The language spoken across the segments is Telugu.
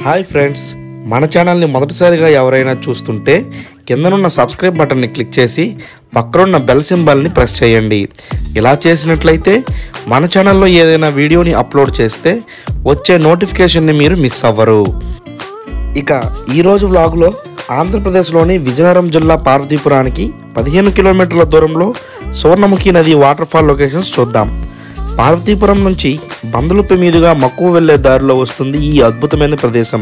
హాయ్ ఫ్రెండ్స్ మన ఛానల్ని మొదటిసారిగా ఎవరైనా చూస్తుంటే కిందనున్న సబ్స్క్రైబ్ బటన్ని క్లిక్ చేసి పక్కనున్న బెల్ సింబల్ని ప్రెస్ చేయండి ఇలా చేసినట్లయితే మన ఛానల్లో ఏదైనా వీడియోని అప్లోడ్ చేస్తే వచ్చే నోటిఫికేషన్ని మీరు మిస్ అవ్వరు ఇక ఈరోజు వ్లాగ్లో ఆంధ్రప్రదేశ్లోని విజయనగరం జిల్లా పార్వతీపురానికి పదిహేను కిలోమీటర్ల దూరంలో సువర్ణముఖి నది వాటర్ ఫాల్ లొకేషన్స్ చూద్దాం పార్వతీపురం నుంచి బందులుప్పి మీదుగా మక్కువ వెళ్లే దారిలో వస్తుంది ఈ అద్భుతమైన ప్రదేశం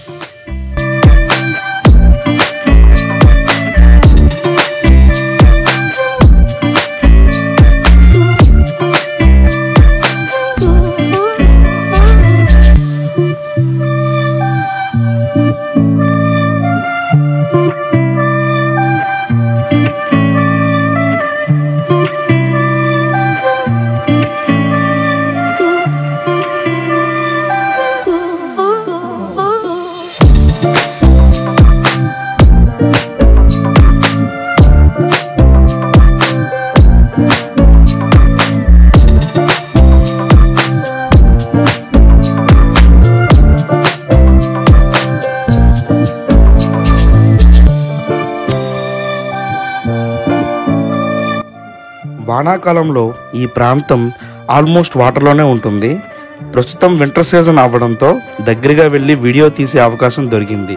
వానాకాలంలో ఈ ప్రాంతం ఆల్మోస్ట్ వాటర్లోనే ఉంటుంది ప్రస్తుతం వింటర్ సీజన్ అవ్వడంతో దగ్గరగా వెళ్ళి వీడియో తీసే అవకాశం దొరికింది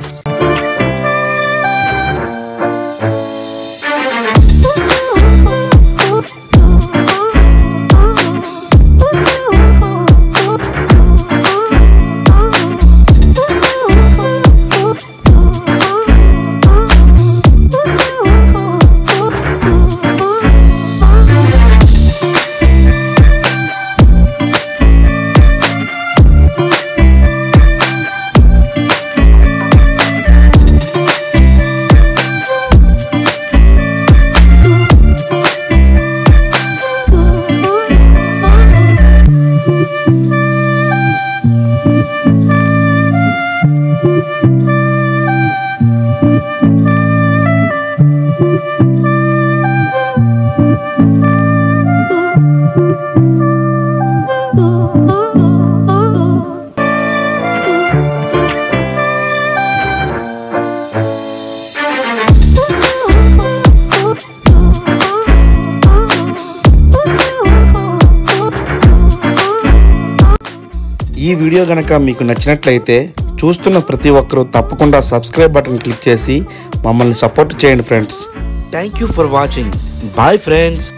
ఈ వీడియో గనక మీకు నచ్చినట్లయితే చూస్తున్న ప్రతి ఒక్కరూ తప్పకుండా సబ్స్క్రైబ్ బటన్ క్లిక్ చేసి మమ్మల్ని సపోర్ట్ చేయండి friends thank you for watching bye friends